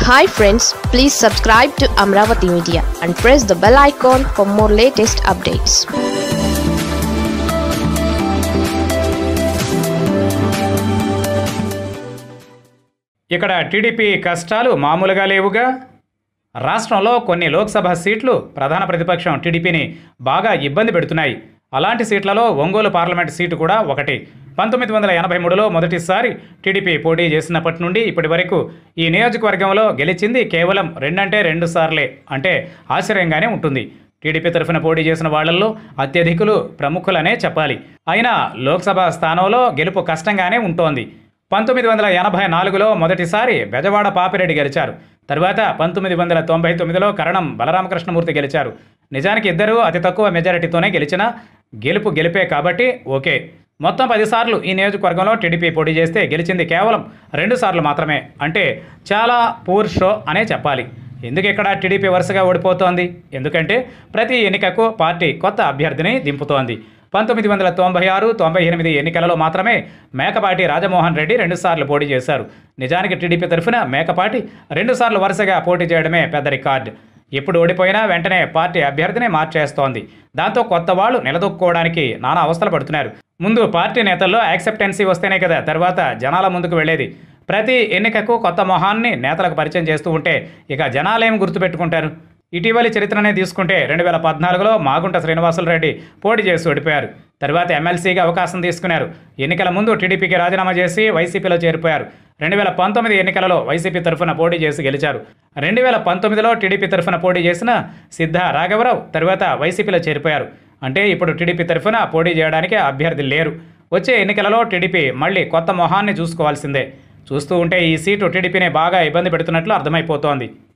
hi friends please subscribe to Amaravati media and press the bell icon for more latest updates ఇక్కడ TDP కష్టాలు మామూలుగా లేవుగా రాష్ట్రంలో కొన్ని లోక్సభ సీట్లు ప్రధాన ప్రతిపక్షం టీడీపీని బాగా ఇబ్బంది పెడుతున్నాయి అలాంటి సీట్లలో ఒంగోలు పార్లమెంట్ సీటు కూడా ఒకటి పంతొమ్మిది వందల ఎనభై మూడులో మొదటిసారి టీడీపీ పోటీ చేసినప్పటి నుండి ఇప్పటి వరకు ఈ నియోజకవర్గంలో గెలిచింది కేవలం రెండంటే రెండు సార్లే అంటే ఆశ్చర్యంగానే ఉంటుంది టీడీపీ తరఫున పోటీ చేసిన వాళ్లలో అత్యధికులు ప్రముఖులనే చెప్పాలి అయినా లోక్సభ స్థానంలో గెలుపు కష్టంగానే ఉంటోంది పంతొమ్మిది వందల ఎనభై నాలుగులో మొదటిసారి బెజవాడ పాపిరెడ్డి గెలిచారు తర్వాత పంతొమ్మిది వందల తొంభై తొమ్మిదిలో కరణం బలరామకృష్ణమూర్తి గెలిచారు నిజానికి ఇద్దరూ అతి తక్కువ మెజారిటీతోనే గెలిచినా గెలుపు గెలిపే కాబట్టి ఓకే మొత్తం పదిసార్లు ఈ నియోజకవర్గంలో టీడీపీ పోటీ చేస్తే గెలిచింది కేవలం రెండు సార్లు మాత్రమే అంటే చాలా పూర్ షో అనే చెప్పాలి ఎందుకు ఇక్కడ టీడీపీ వరుసగా ఓడిపోతోంది ఎందుకంటే ప్రతి ఎన్నికకు పార్టీ కొత్త అభ్యర్థిని దింపుతోంది పంతొమ్మిది వందల తొంభై ఆరు తొంభై ఎనిమిది ఎన్నికలలో మాత్రమే మేకపాటి రాజమోహన్ రెడ్డి రెండుసార్లు పోటీ చేశారు నిజానికి టీడీపీ తరఫున మేకపాటి రెండుసార్లు వరుసగా పోటీ చేయడమే పెద్ద రికార్డు ఎప్పుడు ఓడిపోయినా వెంటనే పార్టీ అభ్యర్థిని మార్చేస్తోంది దాంతో కొత్త వాళ్ళు నిలదొక్కుకోవడానికి నానా అవస్థలు పడుతున్నారు ముందు పార్టీ నేతల్లో యాక్సెప్టెన్సీ వస్తేనే కదా తర్వాత జనాల ముందుకు వెళ్ళేది ప్రతి ఎన్నికకు కొత్త మొహాన్ని నేతలకు పరిచయం చేస్తూ ఉంటే ఇక జనాలేం గుర్తుపెట్టుకుంటారు ఇటీవలి చరిత్రనే తీసుకుంటే రెండు వేల పద్నాలుగులో మాగుంట శ్రీనివాసులు రెడ్డి పోటీ చేసి ఓడిపోయారు తర్వాత ఎమ్మెల్సీగా అవకాశం తీసుకున్నారు ఎన్నికల ముందు టీడీపీకి రాజీనామా చేసి వైసీపీలో చేరిపోయారు రెండు వేల పంతొమ్మిది ఎన్నికలలో వైసీపీ తరఫున పోటీ చేసి గెలిచారు రెండు వేల పంతొమ్మిదిలో టీడీపీ తరఫున పోటీ చేసిన సిద్ధ రాఘవరావు తర్వాత వైసీపీలో చేరిపోయారు అంటే ఇప్పుడు టీడీపీ తరఫున పోటీ చేయడానికి అభ్యర్థి లేరు వచ్చే ఎన్నికలలో టీడీపీ మళ్ళీ కొత్త మొహాన్ని చూసుకోవాల్సిందే చూస్తూ ఉంటే ఈ సీటు టీడీపీని బాగా ఇబ్బంది పెడుతున్నట్లు అర్థమైపోతోంది